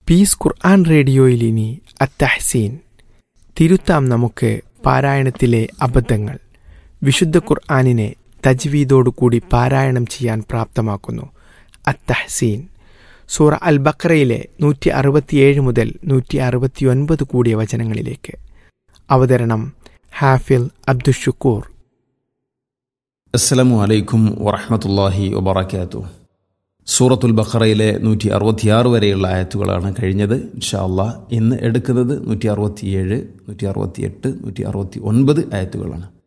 piece ഖുർആൻ റേഡിയോയിൽ ഇനി അത്തഹസീൻ തിരുത്താം നമുക്ക് പാരായണത്തിലെ അബദ്ധങ്ങൾ വിശുദ്ധ ഖുർആാനിനെ തജ്വീദോടുകൂടി പാരായണം ചെയ്യാൻ പ്രാപ്തമാക്കുന്നു അത്തഹസീൻ സൂറ അൽ ബക്രയിലെ നൂറ്റി അറുപത്തിയേഴ് മുതൽ നൂറ്റി അറുപത്തിയൊൻപത് കൂടിയ വചനങ്ങളിലേക്ക് അവതരണം ഹാഫിൽ അബ്ദുഷുക്കൂർ അസ്സലാമു അലൈക്കും വറഹമത്തല്ലാഹി വബറക്കാത്തു സൂറത്തുൽ ബഖറയിലെ നൂറ്റി അറുപത്തിയാറ് വരെയുള്ള ആയത്തുകളാണ് കഴിഞ്ഞത് ഇൻഷാ അള്ളാഹ് ഇന്ന് എടുക്കുന്നത് നൂറ്റി അറുപത്തിയേഴ് നൂറ്റി അറുപത്തിയെട്ട് നൂറ്റി അറുപത്തി ഒൻപത് ആയത്തുകളാണ്